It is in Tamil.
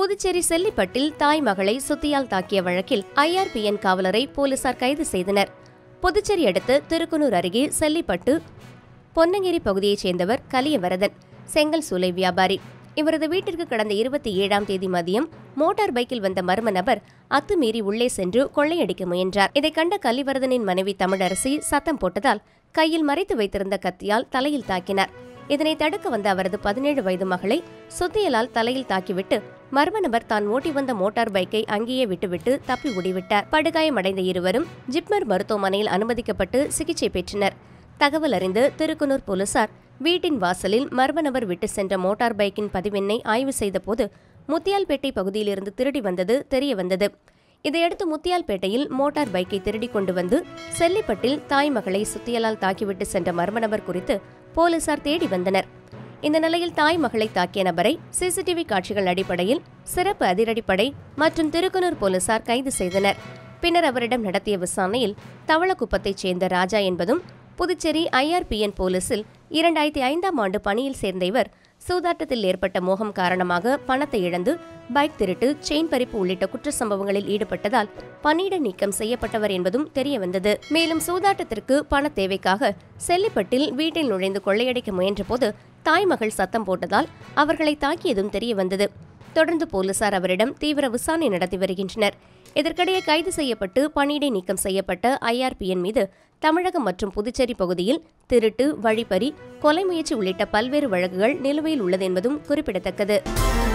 புதுச்சேரி செல்லிப்பட்டில் தாய் மகளை சுத்தியால் தாக்கிய வழக்கில் ஐஆர்பிஎன் காவலரை போலீசார் கைது செய்தனர் புதுச்சேரி அடுத்த திருக்குனூர் அருகே செல்லிப்பட்டு பொன்னங்கிரி பகுதியைச் சேர்ந்தவர் கலியவரதன் செங்கல் சூளை வியாபாரி இவரது வீட்டிற்கு கடந்த இருபத்தி ஏழாம் தேதி மதியம் மோட்டார் பைக்கில் வந்த மர்ம நபர் அத்துமீறி உள்ளே சென்று கொள்ளையடிக்க முயன்றார் இதைக் கண்ட கலிவரதனின் மனைவி தமிழரசி சத்தம் போட்டதால் கையில் மறைத்து வைத்திருந்த கத்தியால் தலையில் தாக்கினார் இதனை தடுக்க வந்த அவரது பதினேழு வயது மகளை சுத்தியலால் தலையில் தாக்கிவிட்டு மர்ம நபர் தான் ஓட்டி வந்த மோட்டார் பைக்கை அங்கேயே விட்டுவிட்டு தப்பி ஓடிவிட்டார் படுகாயமடைந்த இருவரும் ஜிப்மர் மருத்துவமனையில் அனுமதிக்கப்பட்டு சிகிச்சை பெற்றனர் தகவல் அறிந்து திருக்குனூர் போலீசார் வீட்டின் வாசலில் மர்ம நபர் விட்டு சென்ற மோட்டார் பைக்கின் பதிவெண்ணை ஆய்வு செய்தபோது முத்தியால்பேட்டை பகுதியிலிருந்து திருடி வந்தது தெரிய வந்தது இதையடுத்து முத்தியால்பேட்டையில் மோட்டார் பைக்கை திருடி கொண்டு வந்து செல்லிப்பட்டில் தாய் மகளை சுத்தியலால் தாக்கிவிட்டு சென்ற மர்ம நபர் குறித்து போலீசார் தேடி வந்தனர் இந்த நிலையில் தாய் மகளை தாக்கிய நபரை சிசிடிவி காட்சிகள் அடிப்படையில் சிறப்பு அதிரடிப்படை மற்றும் திருக்குனூர் போலீசார் கைது செய்தனர் பின்னர் அவரிடம் நடத்திய விசாரணையில் தவளக்குப்பத்தைச் சேர்ந்த ராஜா என்பதும் புதுச்சேரி ஐஆர்பிஎன் போலீசில் இரண்டாயிரத்தி ஐந்தாம் ஆண்டு பணியில் சேர்ந்த இவர் சூதாட்டத்தில் ஏற்பட்ட மோகம் காரணமாக பணத்தை இழந்து பைக் திருட்டு செயின் பறிப்பு உள்ளிட்ட குற்ற சம்பவங்களில் ஈடுபட்டதால் பணியிட நீக்கம் செய்யப்பட்டவர் என்பதும் தெரியவந்தது மேலும் சூதாட்டத்திற்கு பண தேவைக்காக செல்லிப்பட்டில் வீட்டில் நுழைந்து கொள்ளையடிக்க முயன்றபோது தாய்மகள் சத்தம் போட்டதால் அவர்களை தாக்கியதும் தெரியவந்தது தொடர்ந்து போலீசார் அவரிடம் தீவிர விசாரணை நடத்தி வருகின்றனர் இதற்கிடையே கைது செய்யப்பட்டு பணியிடை நீக்கம் செய்யப்பட்ட ஐஆர்பிஎன் மீது தமிழகம் மற்றும் புதுச்சேரி பகுதியில் திருட்டு வழிப்பறி கொலை முயற்சி உள்ளிட்ட பல்வேறு வழக்குகள் நிலுவையில் உள்ளது என்பதும் குறிப்பிடத்தக்கது